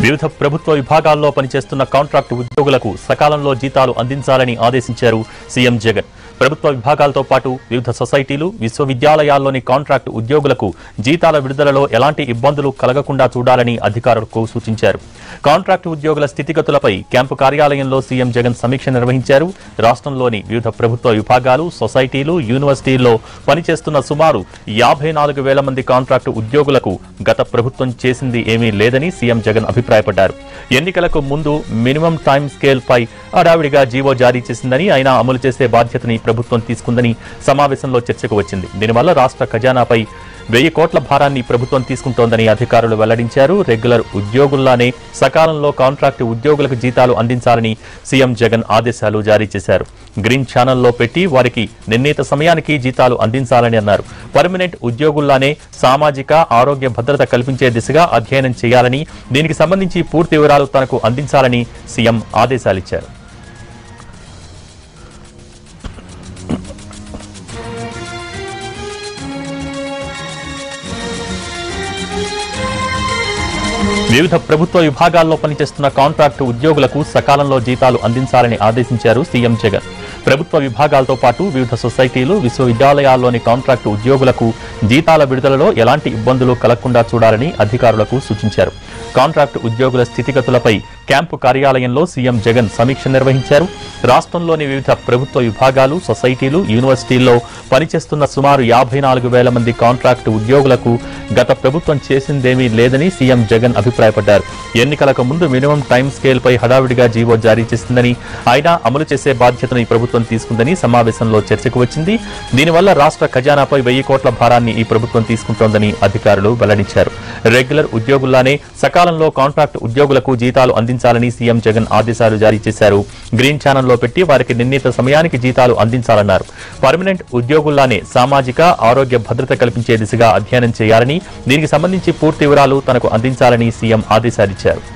వివిధ ప్రభుత్వ విభాగాల్లో పనిచేస్తున్న కాంట్రాక్టు ఉద్యోగులకు సకాలంలో జీతాలు అందించాలని ఆదేశించారు సీఎం జగన్ ప్రభుత్వ విభాగాలతో పాటు వివిధ సొసైటీలు విశ్వవిద్యాలయాల్లోని కాంట్రాక్టు ఉద్యోగులకు జీతాల విడుదలలో ఎలాంటి ఇబ్బందులు కలగకుండా చూడాలని అధికారులకు సూచించారు కాంట్రాక్టు ఉద్యోగుల స్థితిగతులపై క్యాంపు కార్యాలయంలో సీఎం జగన్ సమీక్ష నిర్వహించారు రాష్ట్రంలోని వివిధ ప్రభుత్వ విభాగాలు సొసైటీలు యూనివర్సిటీల్లో పనిచేస్తున్న సుమారు యాభై నాలుగు వేల మంది కాంట్రాక్టు ఉద్యోగులకు గత ప్రభుత్వం చేసింది ఏమీ లేదని సీఎం జగన్ అభిప్రాయపడ్డారు ఎన్నికలకు ముందు మినిమం టైం స్కేల్ పై హడావిడిగా జీవో జారీ చేసిందని అయినా అమలు చేసే బాధ్యతని ప్రభుత్వం తీసుకుందని సమావేశంలో చర్చకు వచ్చింది దీనివల్ల రాష్ట్ర ఖజానాపై వెయ్యి కోట్ల భారాన్ని ప్రభుత్వం తీసుకుంటోందని అధికారులు వెల్లడించారు రెగ్యులర్ ఉద్యోగుల్లానే సకాలంలో కాంట్రాక్టు ఉద్యోగులకు జీతాలు అందించాలని సీఎం జగన్ ఆదేశాలు జారీ చేశారు గ్రీన్ ఛానల్లో పెట్టి వారికి నిర్ణీత సమయానికి జీతాలు అందించాలని అన్నారు పర్మనెంట్ ఉద్యోగుల్లానే సామాజిక ఆరోగ్య భద్రత కల్పించే దిశగా అధ్యయనం చేయాలని దీనికి సంబంధించి పూర్తి వివరాలు తనకు అందించాలని సీఎం ఆదేశాలిచ్చారు వివిధ ప్రభుత్వ విభాగాల్లో పనిచేస్తున్న కాంట్రాక్టు ఉద్యోగులకు సకాలంలో జీతాలు అందించాలని ఆదేశించారు సీఎం జగన్ ప్రభుత్వ విభాగాలతో పాటు వివిధ సొసైటీలు విశ్వవిద్యాలయాల్లోని కాంట్రాక్టు ఉద్యోగులకు జీతాల విడుదలలో ఎలాంటి ఇబ్బందులు కలగకుండా చూడాలని అధికారులకు సూచించారు కాంట్రాక్టు ఉద్యోగుల స్థితిగతులపై క్యాంపు కార్యాలయంలో సీఎం జగన్ సమీక్ష నిర్వహించారు రాష్ట్రంలోని వివిధ ప్రభుత్వ విభాగాలు సొసైటీలు యూనివర్సిటీల్లో పనిచేస్తున్న సుమారు యాభై నాలుగు వేల మంది కాంట్రాక్టు ఉద్యోగులకు గత ప్రభుత్వం చేసిందేమీ లేదని సీఎం జగన్ అభిప్రాయపడ్డారు ఎన్నికలకు ముందు మినిమం టైం స్కేల్ పై హడావిడిగా జీవో జారీ చేసిందని అయినా అమలు చేసే బాధ్యతను ఈ ప్రభుత్వం తీసుకుందని సమావేశంలో చర్చకు వచ్చింది దీనివల్ల రాష్ట్ర ఖజానాపై వెయ్యి కోట్ల భారాన్ని ఈ ప్రభుత్వం తీసుకుంటోందని అధికారులు వెల్లడించారు రెగ్యులర్ ఉద్యోగుల్లానే సకాలంలో కాంట్రాక్ట్ ఉద్యోగులకు జీతాలు అందించాలని సీఎం జగన్ ఆదేశాలు జారీ చేశారు గ్రీన్ ఛానల్లో పెట్టి వారికి నిర్ణీత సమయానికి జీతాలు అందించాలన్నారు పర్మనెంట్ ఉద్యోగుల్లానే సామాజిక ఆరోగ్య భద్రత కల్పించే దిశగా అధ్యయనం చేయాలని దీనికి సంబంధించి పూర్తి వివరాలు తనకు అందించాలని సీఎం ఆదేశాలిచ్చారు